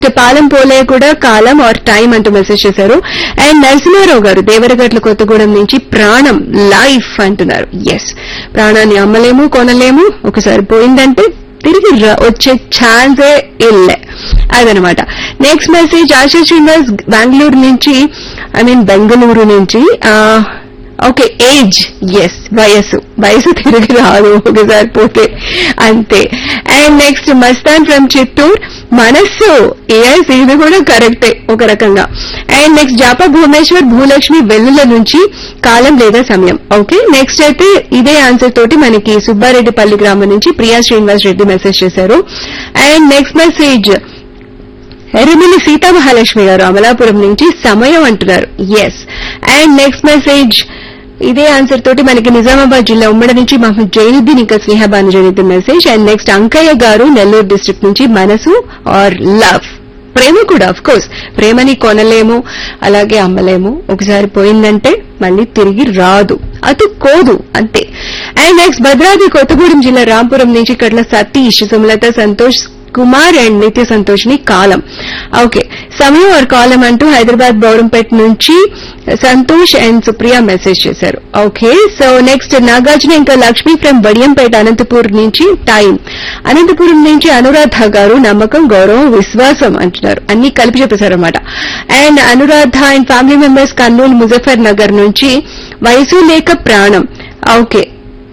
పాలెం పోలే కూడా కాలం ఆర్ టైం అంటూ మెసేజ్ చేశారు అండ్ నరసింహారావు గారు దేవరగట్ల కొత్తగూడెం నుంచి ప్రాణం లైఫ్ అంటున్నారు ఎస్ ప్రాణాన్ని అమ్మలేము కొనలేము ఒకసారి పోయిందంటే తిరిగి ర- వచ్చే ఛాన్సే ఇల్లే అదనమాట నెక్స్ట్ మెసేజ్ ఆశా శ్రీనివాస్ బెంగళూరు నుంచి ఐ మీన్ బెంగళూరు నుంచి ఆ, ఓకే ఏజ్ ఎస్ వయస్సు వయసు తిరిగి రాదు ఒకసారి పోతే అంతే and next Mastan from Chittoor మనస్సు ఎస్ ఇది కూడా కరెక్టే ఒక రకంగా అండ్ నెక్స్ట్ జాపా భువనేశ్వర్ భూలక్ష్మి వెల్లుల నుంచి కాలం లేదా సమయం ఓకే నెక్స్ట్ అయితే ఇదే ఆన్సర్ తోటి మనకి సుబ్బారెడ్డిపల్లి గ్రామం నుంచి ప్రియా శ్రీనివాస్ రెడ్డి మెసేజ్ చేశారు and next message Erimili Seethamahalakshmi గారు అమలాపురం నుంచి సమయం అంటున్నారు ఎస్ అండ్ నెక్స్ట్ మెసేజ్ ఇదే ఆన్సర్ తోటి మనకి నిజామాబాద్ జిల్లా ఉమ్మడి నుంచి మహమ్మద్ జైనుద్దీన్ ఇంకా Snehabanu Zainuddin message and next Ankaiah గారు నెల్లూరు డిస్ట్రిక్ట్ నుంచి మనసు ఆర్ లవ్ ప్రేమ కూడా అఫ్ కోర్స్ ప్రేమని కొనలేము అలాగే అమ్మలేము ఒకసారి పోయిందంటే మళ్ళీ తిరిగి రాదు అతుక్కోదు అంతే అండ్ నెక్స్ట్ భద్రాద్రి కొత్తగూడెం జిల్లా రాంపురం నుంచి కట్ల సతీష్ సుమలత సంతోష్ కుమార్ అండ్ నిత్య సంతోష్ ని కాలం ఓకే సమయం ఆర్ కాలం అంటూ హైదరాబాద్ బౌరంపేట నుంచి సంతోష్ అండ్ సుప్రియ మెసేజ్ చేశారు ఓకే సో నెక్స్ట్ నాగార్జున ఇంకా లక్ష్మి ఫ్రమ్ బడియంపేట అనంతపూర్ నుంచి టైం అనంతపురం నుంచి అనురాధ గారు నమ్మకం గౌరవం విశ్వాసం అంటున్నారు అన్ని కలిపి చెప్పేశారు అనమాట and Anuradha and family members Kurnool Muzaffar Nagar నుంచి వయసు లేక ప్రాణం ఓకే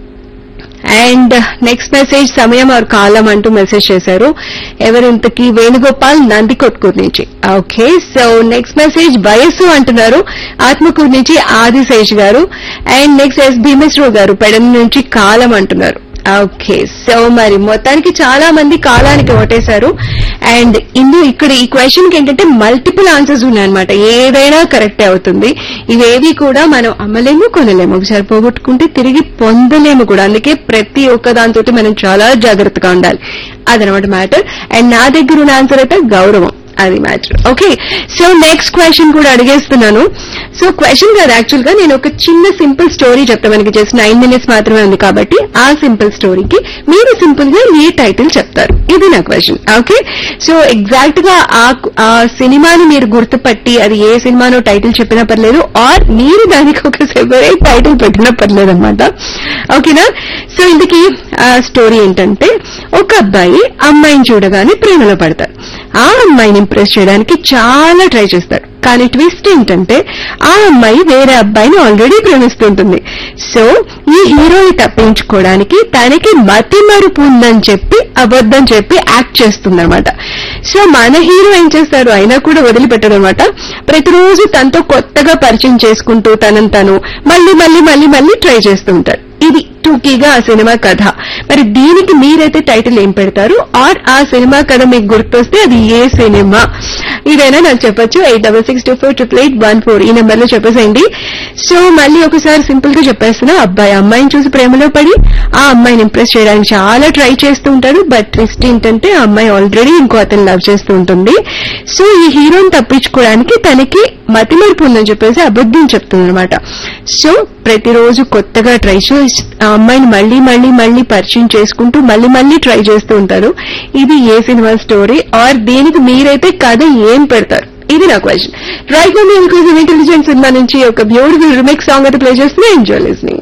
అండ్ నెక్స్ట్ మెసేజ్ సమయం ఆర్ కాలం అంటూ మెసేజ్ చేశారు ఎవరింతకి వేణుగోపాల్ నందికొట్కూరు నుంచి ఓకే సో నెక్స్ట్ మెసేజ్ వయస్సు అంటున్నారు ఆత్మకూరు నుంచి ఆదిశేష్ గారు అండ్ నెక్స్ట్ ఎస్ భీమేశ్వరరావు గారు పెడన నుంచి కాలం అంటున్నారు ఓకే సో మరి మొత్తానికి చాలా మంది కాలానికి ఓటేశారు అండ్ ఇందు ఇక్కడ ఈ క్వశ్చన్ కి ఏంటంటే మల్టిపుల్ ఆన్సర్స్ ఉన్నాయన్నమాట ఏదైనా కరెక్టే అవుతుంది ఇవేవి కూడా మనం అమ్మలేము కొనలేము ఒకసారి పోగొట్టుకుంటే తిరిగి పొందలేము కూడా అందుకే ప్రతి ఒక్క దాంతో మనం చాలా జాగ్రత్తగా ఉండాలి అదనమాట మ్యాటర్ అండ్ నా దగ్గర ఉన్న ఆన్సర్ అయితే గౌరవం అది matter okay so next question కూడా అడిగేస్తున్నాను సో క్వశ్చన్ కాదు యాక్చువల్ గా నేను ఒక చిన్న సింపుల్ స్టోరీ చెప్తా మనకి జస్ట్ నైన్ మినిట్స్ మాత్రమే ఉంది కాబట్టి ఆ సింపుల్ స్టోరీకి మీరు సింపుల్ గా మీ టైటిల్ చెప్తారు ఇది నా క్వశ్చన్ ఓకే సో ఎగ్జాక్ట్ గా ఆ ఆ సినిమాని మీరు గుర్తుపట్టి అది ఏ సినిమానో టైటిల్ చెప్పినా పర్లేదు ఆర్ మీరు దానికి ఒక సెపరేట్ టైటిల్ పెట్టినా పర్లేదు అనమాట ఓకేనా సో ఇందుకి ఆ స్టోరీ ఏంటంటే ఒక అబ్బాయి అమ్మాయిని చూడగానే ప్రేమలో పడతారు ఆ అమ్మాయిని ఇంప్రెస్ చేయడానికి చాలా ట్రై చేస్తాడు కానీ ట్విస్ట్ ఏంటంటే ఆ అమ్మాయి వేరే అబ్బాయిని ఆల్రెడీ ప్రేమిస్తుంటుంది సో ఈ హీరోని తప్పించుకోవడానికి తనకి మతి మరుపు ఉందని చెప్పి అబద్దం చెప్పి యాక్ట్ చేస్తుందన్నమాట సో మన హీరో ఏం చేస్తాడు అయినా కూడా వదిలిపెట్టడు అనమాట ప్రతిరోజు తనతో కొత్తగా పరిచయం చేసుకుంటూ తనను తను మళ్ళీ మళ్ళీ మళ్ళీ మళ్ళీ ట్రై చేస్తూ ఉంటాడు ఇది టూకీగా ఆ సినిమా కథ మరి దీనికి మీరైతే టైటిల్ ఏం పెడతారు ఆర్ ఆ సినిమా కథ మీకు గుర్తొస్తే అది ఏ సినిమా ఇదైనా నాకు చెప్పొచ్చు eight double six two four triple eight one four ఈ నెంబర్ లో చెప్పేసేయండి సో మళ్ళీ ఒకసారి సింపుల్ గా చెప్పేస్తున్నా అబ్బాయి అమ్మాయిని చూసి ప్రేమలో పడి ఆ అమ్మాయిని ఇంప్రెస్ చేయడానికి చాలా ట్రై చేస్తూ ఉంటాడు బట్ ట్విస్ట్ ఏంటంటే ఆ అమ్మాయి ఆల్రెడీ ఇంకో అతను లవ్ చేస్తూ ఉంటుంది సో ఈ హీరోని తప్పించుకోవడానికి తనకి మతిమరుపు ఉందని చెప్పేసి అబద్ధం చెప్తుంది అనమాట సో ప్రతిరోజు కొత్తగా ట్రై చేసి ఆ అమ్మాయిని మళ్ళీ మళ్ళీ మళ్ళీ పరిచయం చేసుకుంటూ మళ్ళీ మళ్ళీ ట్రై చేస్తూ ఉంటారు ఇది ఏ సినిమా స్టోరీ ఆర్ దీనికి మీరైతే కథ ఏం పెడతారు ఇది నా క్వశ్చన్ రైట్ నో మీకు ఇంటెలిజెంట్ సినిమా నుంచి ఒక బ్యూటిఫుల్ రిమిక్స్ సాంగ్ అయితే ప్లే చేస్తున్నా ఎంజాయ్ లిస్నింగ్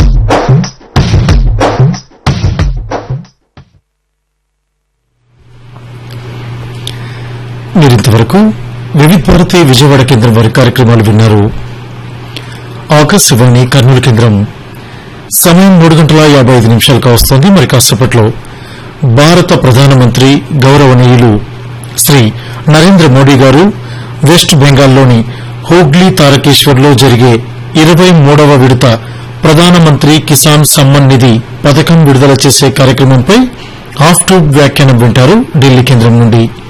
మీరింతవరకు వివిధ భారతి విజయవాడ కేంద్రం వారి కార్యక్రమాలు విన్నారు ఆకాశవాణి కర్నూలు కేంద్రం సమయం మూడు గంటల యాభై ఐదు నిమిషాలుగా వస్తోంది మరి కాసేపట్లో భారత ప్రధానమంత్రి గౌరవనీయులు శ్రీ నరేంద్ర మోడీ గారు వెస్ట్ బెంగాల్లోని హూగ్లీ తారకేశ్వర్లో జరిగే ఇరవై మూడవ విడత ప్రధానమంత్రి కిసాన్ సమ్మన్ నిధి పథకం విడుదల చేసే కార్యక్రమంపై ఆఫ్ ట్యూబ్ వ్యాఖ్యానం వింటారు ఢిల్లీ కేంద్రం నుండి